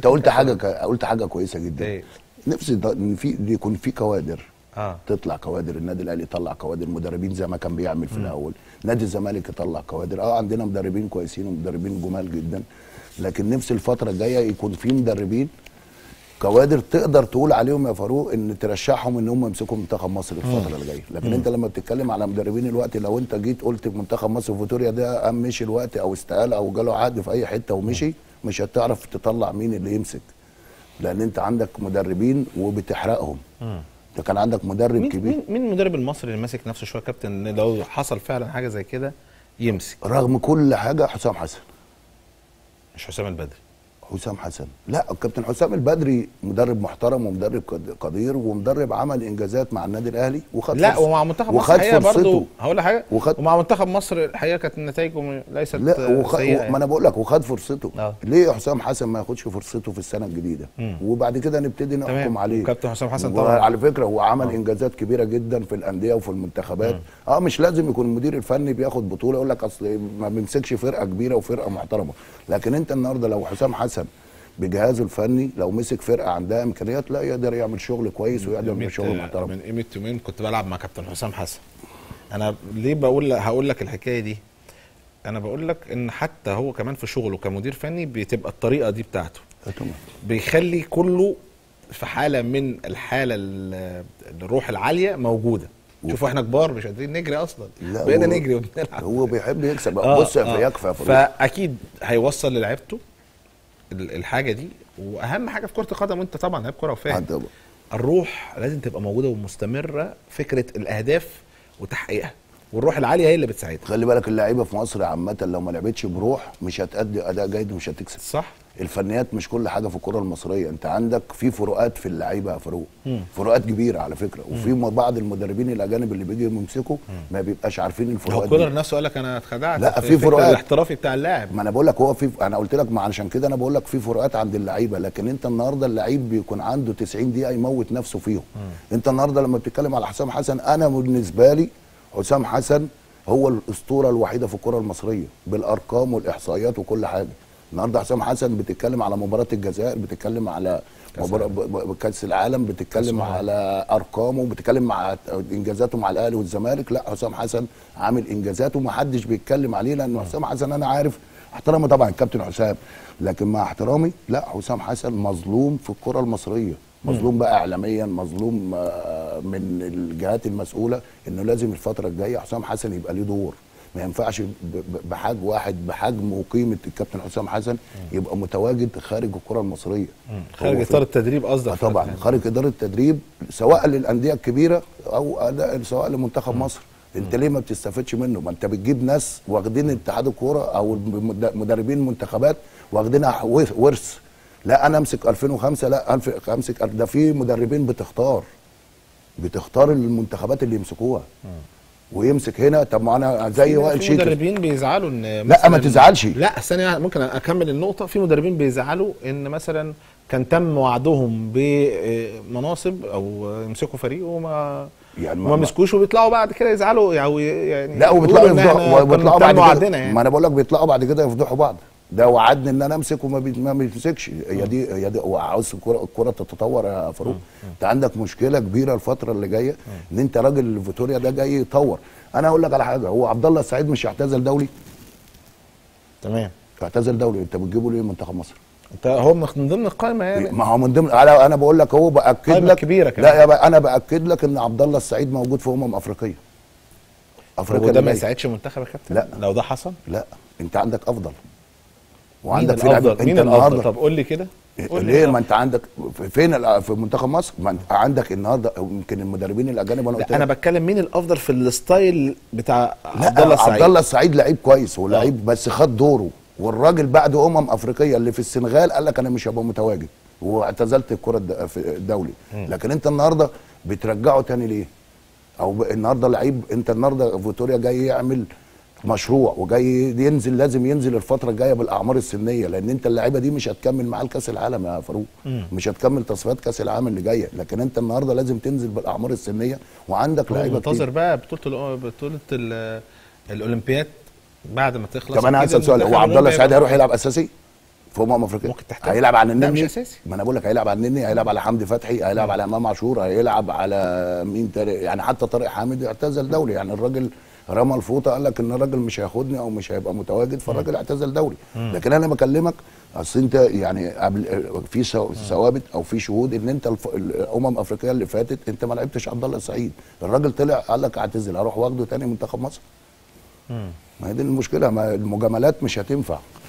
انت قلت حاجه ك... قلت حاجه كويسه جدا ايه نفسي ده- ان في يكون في كوادر اه تطلع كوادر النادي الاهلي يطلع كوادر مدربين زي ما كان بيعمل في الاول نادي الزمالك يطلع كوادر اه عندنا مدربين كويسين ومدربين جمال جدا لكن نفسي الفتره الجايه يكون في مدربين كوادر تقدر تقول عليهم يا فاروق ان ترشحهم ان هم يمسكوا منتخب مصر الفتره اللي جايه لكن انت لما بتتكلم على مدربين الوقت لو انت جيت قلت منتخب مصر فيتوريا ده قام مشي الوقت او استقال او جاله عقد في اي حته ومشي مش هتعرف تطلع مين اللي يمسك لان انت عندك مدربين وبتحرقهم ده كان عندك مدرب مين كبير مين مين المدرب المصري اللي ماسك نفسه شويه كابتن إن لو حصل فعلا حاجه زي كده يمسك رغم كل حاجه حسام حسن مش حسام البدري حسام حسن لا الكابتن حسام البدري مدرب محترم ومدرب قد- قدير ومدرب عمل انجازات مع النادي الاهلي وخد لا فرص- ومع منتخب مصر وخد الحقيقه برضه فرصته هقول لك حاجه وخد- ومع منتخب مصر الحقيقه كانت نتائجه ليست لا وخ... سيئه ما يعني. انا بقول لك وخد فرصته آه. ليه حسام حسن ما ياخدش فرصته في السنه الجديده مم. وبعد كده نبتدي نحكم تمام. عليه وكابتن حسام حسن طبعا. على فكره هو عمل انجازات كبيره جدا في الانديه وفي المنتخبات اه مش لازم يكون المدير الفني بياخد بطوله يقول لك اصل ما بيمسكش فرقه كبيره وفرقه محترمه لكن انت النهارده لو حسام حسن بجهازه الفني لو مسك فرقه عندها امكانيات لا يقدر يعمل شغل كويس ويقدر يعمل شغل محترم من قيمه يومين كنت بلعب مع كابتن حسام حسن انا ليه بقول هقول لك الحكايه دي انا بقول لك ان حتى هو كمان في شغله كمدير فني بتبقى الطريقه دي بتاعته طبعا بيخلي كله في حاله من الحاله ال- الروح العاليه موجوده شوفوا احنا كبار مش قادرين نجري اصلا لا بقينا هو- نجري وبنلعب هو بيحب يكسب آه، بص آه. يكفى يا فاروق فاكيد هيوصل للعيبته ال- الحاجه دي واهم حاجه في كره القدم وانت طبعا لعيب كوره وفاهم طبعا. الروح لازم تبقى موجوده ومستمره فكره الاهداف وتحقيقها والروح العاليه هي اللي بتساعدها خلي بالك اللعيبه في مصر عامه لو ما لعبتش بروح مش هتأدي اداء جيد ومش هتكسب صح الفنيات مش كل حاجه في الكره المصريه انت عندك في فروقات في اللعيبه يا فاروق فروقات كبيره على فكره وفي م- بعض المدربين الاجانب اللي بيجوا يمسكوا ما بيبقاش عارفين هو الفروقات كولر دي نفسه قال لك انا اتخدعت لا، في الفكر فروقات. الاحترافي بتاع اللاعب ما انا بقول لك هو في انا قلت لك ما علشان كده انا بقول لك في فروقات عند اللعيبه لكن انت النهارده اللعيب بيكون عنده 90 دقيقه يموت نفسه فيهم انت النهارده لما بتتكلم على حسام حسن انا بالنسبه لي حسام حسن هو الاسطوره الوحيده في الكره المصريه بالارقام والاحصائيات وكل حاجه النهارده حسام حسن بتتكلم على مباراه الجزائر بتتكلم على مباراة ب- ب- كاس العالم بتتكلم العالم. على ارقامه بتتكلم مع انجازاته مع الاهلي والزمالك لا حسام حسن عامل انجازاته وما حدش بيتكلم عليه لان حسام حسن انا عارف احترامي طبعا الكابتن حسام لكن مع احترامي لا حسام حسن مظلوم في الكره المصريه مظلوم بقى اعلاميا مظلوم آه، من الجهات المسؤوله انه لازم الفتره الجايه حسام حسن يبقى ليه دور ما ينفعش ب- ب- بحاج واحد بحجم وقيمه الكابتن حسام حسن يبقى متواجد خارج الكره المصريه خارج هو في- اطار التدريب آه قصدك طبعا خارج اداره التدريب سواء للانديه الكبيره او أداء سواء لمنتخب مصر انت ليه ما بتستفدش منه ما انت بتجيب ناس واخدين اتحاد الكوره او المد- مدربين منتخبات واخدينها ورث- ورث لا انا امسك 2005 لا ألف- امسك ده في مدربين بتختار بتختار المنتخبات اللي يمسكوها ويمسك هنا طب ما انا زي وائل في شيكر مدربين بيزعلوا ان لا، ما مثلاً- تزعلش. لا ثانيه ممكن اكمل النقطه في مدربين بيزعلوا ان مثلا كان تم وعدهم بمناصب او يمسكوا فريق وما يعني وما مسكوش وبيطلعوا بعد كده يزعلوا او يعني لا وبيطلعوا يقولوا إن إحنا يفضحوا كنا وبيطلعوا تم بعد وعدنا كده يعني ما انا بقول لك بيطلعوا بعد كده يفضحوا بعض ده وعدني ان انا امسك وما بي- ما بيمسكش هي دي هي دي وعاوز الكوره الكوره تتطور يا فاروق انت عندك مشكله كبيره الفتره اللي جايه ان انت راجل فيتوريا ده جاي يطور انا اقول لك على حاجه هو عبد الله السعيد مش يعتزل دولي تمام اعتزل دولي انت بتجيبه ليه منتخب مصر انت هو من ضمن القائمه يعني ما هو من ضمن انا انا بقول لك هو باكد قائمة لك كبيرة كمان. لا يا بقى انا باكد لك ان عبد الله السعيد موجود في امم افريقيه افريقيا هو ده اللي ما جاية. يساعدش المنتخب يا كابتن لا. لو ده حصل لا انت عندك افضل مين وعندك في الافضل لعيبة- مين انت الافضل النهارده طب قول لي كده قول لي ليه مين ما انت عندك فين ال- في منتخب مصر ما انت عندك النهارده يمكن المدربين الاجانب انا قلت لا انا لك. بتكلم مين الافضل في الستايل بتاع لا عبد الله السعيد عبد الله السعيد لعيب كويس ولعيب بس خد دوره والراجل بعد امم افريقيه اللي في السنغال قال لك انا مش هبقى متواجد واعتزلت الكره الد- في الدولي لكن انت النهارده بترجعه تاني ليه او ب- النهارده لعيب انت النهارده فيتوريا جاي يعمل مشروع وجاي ينزل لازم ينزل الفتره الجايه بالاعمار السنيه لان انت اللعيبه دي مش هتكمل معاه لكاس العالم يا فاروق مش هتكمل تصفيات كاس العالم اللي جايه لكن انت النهارده لازم تنزل بالاعمار السنيه وعندك هو لعيبه منتظر كتير بقى بطوله الأ- بطوله ال- الاولمبياد بعد ما تخلص طب انا أكيد هسال سؤال هو المنتخب عبد الله الأولمبي السعيد هيبقى- هيروح يلعب اساسي في امم افريقيا ممكن تحتاج. هيلعب على لا، النني مش أساسي. ما انا بقول لك هيلعب على النني هيلعب على حمدي فتحي هيلعب على امام عاشور هيلعب على مين تاني يعني حتى طارق حامد اعتزل دولي يعني الراجل رمى الفوطه قال لك ان الراجل مش هياخدني او مش هيبقى متواجد فالراجل اعتزل دولي لكن انا بكلمك اصل انت يعني قبل في سو- ثوابت او في شهود ان انت الف- الامم الافريقيه اللي فاتت انت ما لعبتش عبد الله السعيد الراجل طلع قال لك اعتزل هروح واخده تاني منتخب مصر ما هي دي المشكله ما المجاملات مش هتنفع